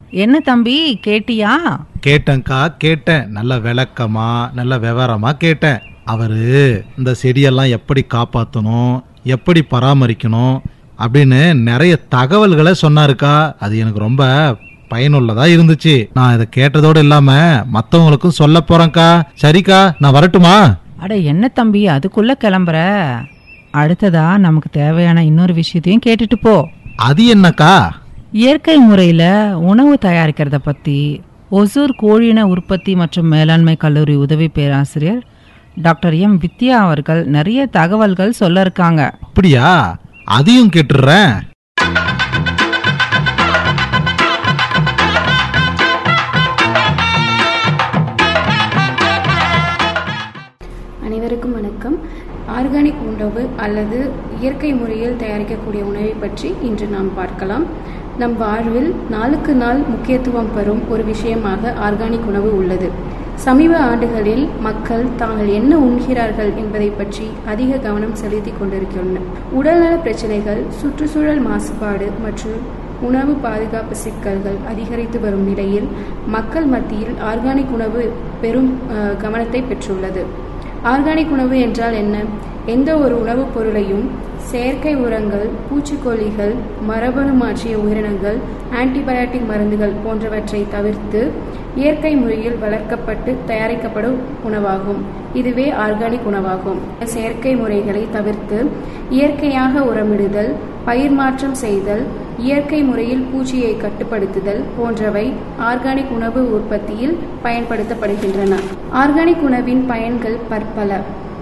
என்ன தம்பி கேட்டியா கேட்டேன்க்கா கேட்டேன் நல்ல விளக்கமா நல்ல விவரமா கேட்டேன் அவரு இந்த செடியெல்லாம் எப்படி காப்பாற்றணும் எப்படி பராமரிக்கணும் அப்படின்னு நிறைய தகவல்களை சொன்னாருக்கா அது எனக்கு ரொம்ப பயனுள்ளதா இருந்துச்சு நான் இதை கேட்டதோடு இல்லாம மற்றவங்களுக்கும் சொல்ல போறேன்க்கா சரிக்கா நான் வரட்டுமா அட என்ன தம்பி அதுக்குள்ள கிளம்புற அடுத்ததா நமக்கு தேவையான இன்னொரு விஷயத்தையும் கேட்டுட்டு போ அது என்னக்கா இயற்கை முறையில் உணவு தயாரிக்கிறத பற்றி ஒசூர் கோழின உற்பத்தி மற்றும் மேலாண்மை கல்லூரி உதவி பேராசிரியர் டாக்டர் எம் வித்யா அவர்கள் நிறைய தகவல்கள் சொல்ல இருக்காங்க அப்படியா அதையும் கேட்டுடுறேன் அனைவருக்கும் வணக்கம் ஆர்கானிக் உணவு அல்லது இயற்கை முறையில் தயாரிக்கக்கூடிய உணவை பற்றி இன்று நாம் பார்க்கலாம் நம் வாழ்வில் நாளுக்கு நாள் முக்கியத்துவம் பெறும் ஒரு விஷயமாக ஆர்கானிக் உணவு உள்ளது சமீப ஆண்டுகளில் மக்கள் தாங்கள் என்ன உண்கிறார்கள் என்பதை பற்றி அதிக கவனம் செலுத்தி கொண்டிருக்கின்றனர் உடல்நல பிரச்சனைகள் சுற்றுச்சூழல் மாசுபாடு மற்றும் உணவு பாதுகாப்பு சிக்கல்கள் அதிகரித்து வரும் நிலையில் மக்கள் மத்தியில் ஆர்கானிக் உணவு பெரும் அஹ், கவனத்தை பெற்றுள்ளது ஆர்கானிக் உணவு என்றால் என்ன எந்த ஒரு உணவுப் பொருளையும் செயற்கை உரங்கள் பூச்சிக்கொல்லிகள் மரபணு மாற்றிய உயிரினங்கள் ஆன்டிபயாட்டிக் மருந்துகள் போன்றவற்றை தவிர்த்து இயற்கை முறையில் வளர்க்கப்பட்டு தயாரிக்கப்படும் உணவாகும் இதுவே ஆர்கானிக் உணவாகும் செயற்கை முறைகளை தவிர்த்து இயற்கையாக உரமிடுதல் பயிர் மாற்றம் செய்தல் இயற்கை முறையில் பூச்சியை கட்டுப்படுத்துதல் போன்றவை ஆர்கானிக் உணவு உற்பத்தியில் பயன்படுத்தப்படுகின்றன ஆர்கானிக் உணவின் பயன்கள் பற்பல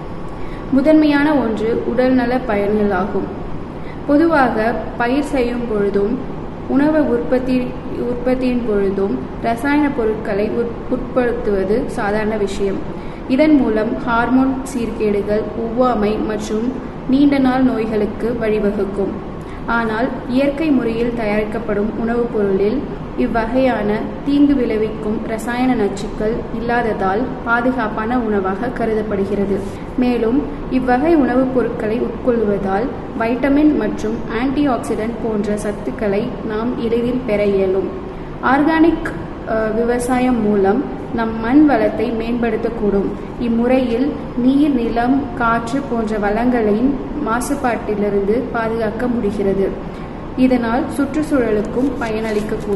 முதன்மையான ஒன்று உடல்நல பயன்கள் ஆகும் பொதுவாக பயிர் செய்யும் பொழுதும் உணவு உற்பத்தி உற்பத்தியின் பொழுதும் ரசாயன பொருட்களை உட்- உட்படுத்துவது சாதாரண விஷயம் இதன் மூலம் ஹார்மோன் சீர்கேடுகள் ஒவ்வாமை மற்றும் நீண்ட நாள் நோய்களுக்கு வழிவகுக்கும் ஆனால் இயற்கை முறையில் தயாரிக்கப்படும் உணவுப் பொருளில் இவ்வகையான தீங்கு விளைவிக்கும் ரசாயன நச்சுக்கள் இல்லாததால் பாதுகாப்பான உணவாக கருதப்படுகிறது மேலும் இவ்வகை உணவுப் பொருட்களை உட்கொள்வதால் வைட்டமின் மற்றும் ஆன்டி ஆக்சிடென்ட் போன்ற சத்துக்களை நாம் எளிதில் பெற இயலும் ஆர்கானிக் அஹ், விவசாயம் மூலம் நம் மண் வளத்தை மேம்படுத்தக்கூடும் இம்முறையில் நீர் நிலம் காற்று போன்ற வளங்களின் மாசுபாட்டிலிருந்து பாதுகாக்க முடிகிறது இதனால் சுற்றுச்சூழலுக்கும் பயனளிக்கக்கூடும்